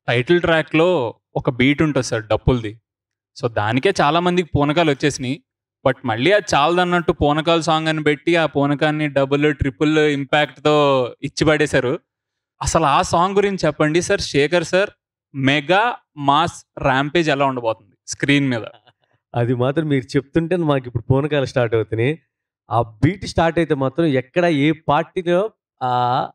Title ట్రాక్లో ఒక beat ఉంటుంది సార్ డప్పులది సో దానికే చాలా మందికి పూనకాలు వచ్చేసినాయి బట్ మళ్ళీ అది చాలదన్నట్టు పూనకాలు సాంగ్ అని పెట్టి ఆ పూనకాన్ని డబుల్ ట్రిపుల్ ఇంపాక్ట్తో ఇచ్చి పడేశారు అసలు ఆ సాంగ్ గురించి చెప్పండి sir Shekhar sir mega mass rampage ఎలా ఉండబోతుంది స్క్రీన్ మీద అది మాత్రం మీరు చెప్తుంటే మాకు ఇప్పుడు పూనకాలు స్టార్ట్ అవుతున్నాయి ఆ బీట్ స్టార్ట్ అయితే మాత్రం ఎక్కడ ఏ పార్టీలో ఆ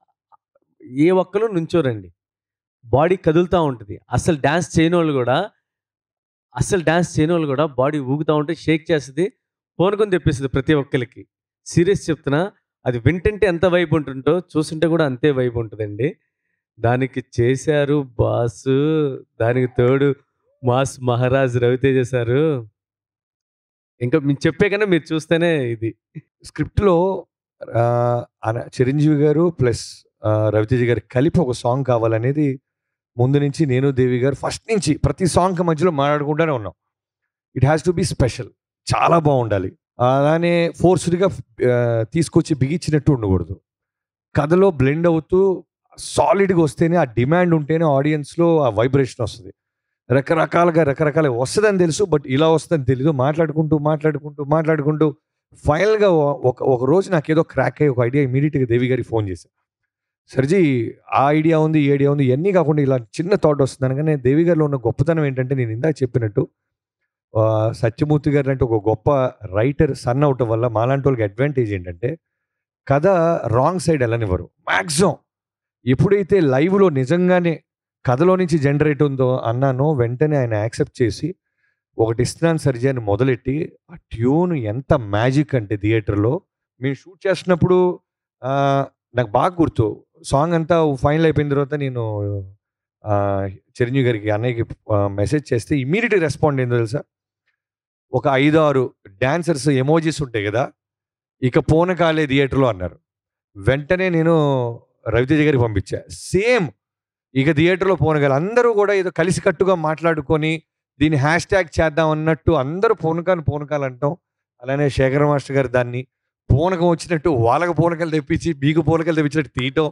ఏ ఒక్కరు నుంచోరండి బాడీ కదులుతూ ఉంటుంది అసలు డ్యాన్స్ చేయని వాళ్ళు కూడా అసలు డ్యాన్స్ చేయని వాళ్ళు కూడా బాడీ ఊగుతూ ఉంటే షేక్ చేస్తుంది పూనకం తెప్పిస్తుంది ప్రతి ఒక్కరికి సీరియస్ చెప్తున్నా అది వింటుంటే ఎంత వైబ్ ఉంటుందో చూస్తుంటే కూడా అంతే వైబ్ ఉంటుందండి దానికి చేశారు బాసు దానికి తోడు మాస్ మహారాజ్ రవితేజ సారు ఇంకా మీరు చెప్పే కన్నా మీరు చూస్తేనే ఇది స్క్రిప్ట్లో ఆ, అన- చిరంజీవి గారు ప్లస్ ఆ, రవితేజ గారు కలిపి ఒక సాంగ్ కావాలనేది ముందు నుంచి నేను దేవి గారు ఫస్ట్ నుంచి ప్రతి సాంగ్ మధ్యలో మాట్లాడుకుంటూనే ఉన్నాం it has to be special చాలా బాగుండాలి అలానే ఫోర్స్డ్గా తీసుకొచ్చి బిగించినట్టు ఉండకూడదు కథలో బ్లెండ్ అవుతూ సాలిడ్గా వస్తేనే ఆ డిమాండ్ ఉంటేనే ఆడియన్స్లో ఆ వైబ్రేషన్ వస్తుంది రకరకాలుగా రకరకాల వస్తుందని తెలుసు బట్ ఇలా వస్తుందని తెలీదు మాట్లాడుకుంటూ మాట్లాడుకుంటూ మాట్లాడుకుంటూ ఫైనల్గా ఒక ఒక రోజు నాకు ఏదో క్రాక్ అయ్యి ఒక ఐడియా ఇమీడియట్గా దేవి గారికి ఫోన్ చేశాను సర్జీ ఆ ఐడియా ఉంది ఈ ఐడియా ఉంది ఇవన్నీ కాకుండా ఇలా చిన్న థాట్ వస్తుంది అనగానే దేవి గారిలో ఉన్న గొప్పతనం ఏంటంటే నేను ఇందాక చెప్పినట్టు ఆ, సత్యమూర్తి గారు అంటే ఒక గొప్ప రైటర్ సన్ అవటం వల్ల మాలాంటి వాళ్ళకి అడ్వాంటేజ్ ఏంటంటే కథ రాంగ్ సైడ్ వెళ్ళనివ్వరు మ్యాక్సిమం ఎప్పుడైతే లైవ్లో నిజంగానే కథలో నుంచి జనరేట్ ఉందో అన్నానో వెంటనే ఆయన యాక్సెప్ట్ చేసి ఒకటి ఇస్తున్నాను సర్జీ అని మొదలెట్టి ఆ ట్యూన్ ఎంత మ్యాజిక్ అంటే థియేటర్లో మేము షూట్ చేస్తున్నప్పుడు ఆ, నాకు బాగా గుర్తు సాంగ్ అంతా ఫైనల్ అయిపోయిన తర్వాత నేను ఆ, చిరంజీవి గారికి అన్నయ్యకి మెసేజ్ చేస్తే ఇమీడియట్ రెస్పాండ్ ఏందో తెలుసా ఒక ఐదు ఆరు డాన్సర్స్ ఎమోజీస్ ఉంటాయి కదా ఇక పోనకాలే థియేటర్లో అన్నారు వెంటనే నేను రవితేజ గారికి పంపించా సేమ్ ఇక థియేటర్లో పోనగాలి అందరూ కూడా ఏదో కలిసికట్టుగా మాట్లాడుకొని దీన్ని హ్యాష్ ట్యాగ్ చేద్దాం అన్నట్టు అందరూ పూనకాలు పూనకాలు అంటాం అలానే శేఖర మాస్టర్ గారు దాన్ని పూనకం వచ్చినట్టు వాళ్ళకి పూనకలు తెప్పించి బీగు పూనకలు తెప్పించినట్టు తీయటం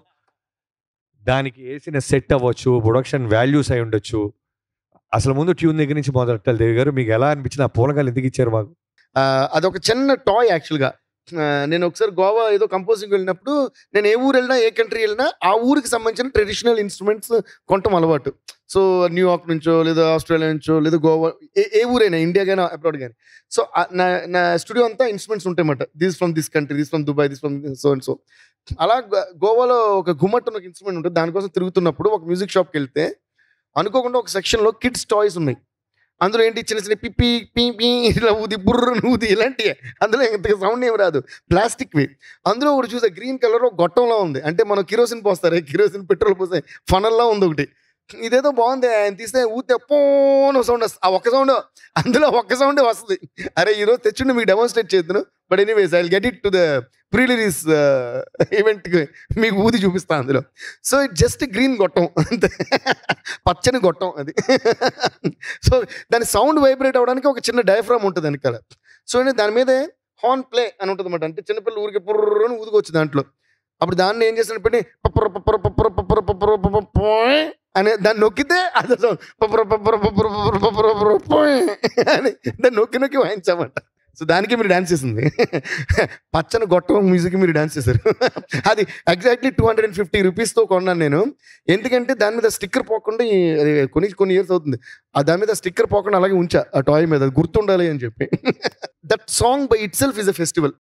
దానికి వేసిన సెట్ అవ్వచ్చు ప్రొడక్షన్ వాల్యూస్ అయి ఉండొచ్చు అసలు ముందు ట్యూన్ దగ్గర నుంచి మొదలెట్టాలి దేవి గారు మీకు ఎలా అనిపించింది ఆ పూనకాలు ఎందుకు ఇచ్చారు మాకు ఆ, అదొక చిన్న టాయ్ యాక్చువల్గా నేను ఒకసారి గోవా ఏదో కంపోజింగ్ వెళ్ళినప్పుడు నేను ఏ ఊరు వెళ్ళినా ఏ కంట్రీ వెళ్ళినా ఆ ఊరికి సంబంధించిన ట్రెడిషనల్ ఇన్స్ట్రుమెంట్స్ కొనటం అలవాటు సో న్యూయార్క్ నుంచో లేదా ఆస్ట్రేలియా నుంచో లేదా గోవా ఏ ఏ ఊరైనా ఇండియా కానీ అబ్రాడ్ కానీ సో నా నా స్టూడియో అంతా ఇన్స్ట్రుమెంట్స్ ఉంటాయన్నమాట this from this country this from Dubai this from so and so అలా గో- గోవాలో ఒక గుమ్మట్ ఒక ఇన్స్ట్రుమెంట్ ఉంటుంది దానికోసం తిరుగుతున్నప్పుడు ఒక మ్యూజిక్ షాప్కి వెళ్తే అనుకోకుండా ఒక సెక్షన్లో కిడ్స్ టాయ్స్ ఉన్నాయి అందులో ఏంటి చిన్న చిన్న పిప్పి పీ పీ ఇలా ఊది బుర్ర ఊది ఇలాంటివి అందులో ఇంత సౌండ్ ఏమి రాదు ప్లాస్టిక్వి అందులో ఒకటి చూసా గ్రీన్ కలర్ గొట్టంలో ఉంది అంటే మనం కిరోసిన్ పోస్తారు కిరోసిన్ పెట్రోల్ పోసే ఫనల్లా ఉంది ఒకటి ఇదేదో బాగుంది ఆయన తీస్తే ఊతే పోను సౌండ్ వస్తుంది ఆ ఒక్క సౌండ్ అందులో ఒక్క సౌండే వస్తుంది అరే ఈరోజు తెచ్చుండి మీకు డెమాన్స్ట్రేట్ చేద్దాను but anyways I get it to the pre release ఈవెంట్కి మీకు ఊది చూపిస్తాను అందులో సో ఇట్ జస్ట్ గ్రీన్ గొట్టం అంతే పచ్చని గొట్టం అది సో దాని సౌండ్ వైబ్రేట్ అవ్వడానికి ఒక చిన్న డయాఫ్రామ్ ఉంటుంది వెనకాల సో ఏంటి దాని మీదే హార్న్ ప్లే అని ఉంటుంది అనమాట అంటే చిన్నపిల్లలు ఊరికి పుర్రని ఊదుకోవచ్చు దాంట్లో అప్పుడు దాన్ని ఏం చేస్తాను పెట్టి పప్పర పప్పర పప్పర పప్పర పప్పర పప్పర పోయ్ అనే దాన్ని నొక్కితే అది sound. పప్పర పప్పర పప్పర పప్పర పప్పర పప్పర పోయ్ అని దాన్ని నొక్కి నొక్కి వాయించామంట సో దానికి మీరు డాన్స్ చేసింది పచ్చని గొట్టం మ్యూజిక్ మీరు డాన్స్ చేశారు అది exactly two hundred and fifty రూపీస్తో కొన్నాను నేను ఎందుకంటే దాని మీద స్టిక్కర్ పోకుండా ఈ- అది కొన్ని కొన్ని ఇయర్స్ అవుతుంది ఆ దాని మీద స్టిక్కర్ పోకుండా అలాగే ఉంచా ఆ టాయ్ మీద అది గుర్తుండాలి అని చెప్పి that song by itself is a festival